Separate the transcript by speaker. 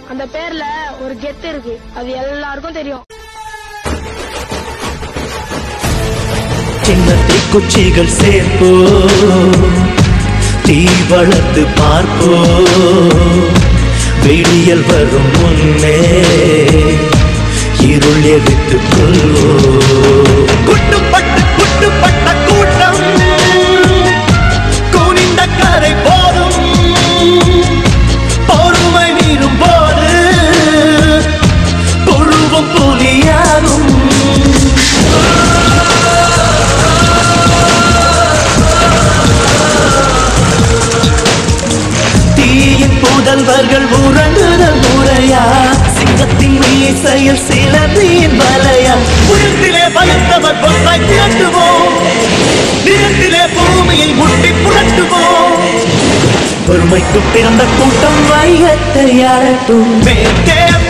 Speaker 1: அந்த பேர்ல ஒரு கெத்து இருக்கு அது எல்லாருக்கும் தெரியும்
Speaker 2: சின்ன தீக்குச்சிகள் சேர்ப்போ தீ வளர்த்து பார்ப்போ விடியல் வரும் முன்னே இருள் எரித்து கொள்வோ குட்டுப்பட்ட குட்டுப்பட்ட கூட்டம் குனிந்த கரை போதும் பொறுமை மீறும் போது புழுவும் புலியாகும் தீயின் புதல்வர்கள் உறங்குதல் முறையா சிங்கத்தின் மீசையில் சிலந்தியின் வலையா புயத்திலே பயந்தவர் பொன்றாய் திரட்டுவோம் நிலத்திலே பூமியை முட்டி புரட்டுவோம் பொறுமைக்கு பிறந்த கூட்டம் வைகத்தை ஆட்டும் மேற்கே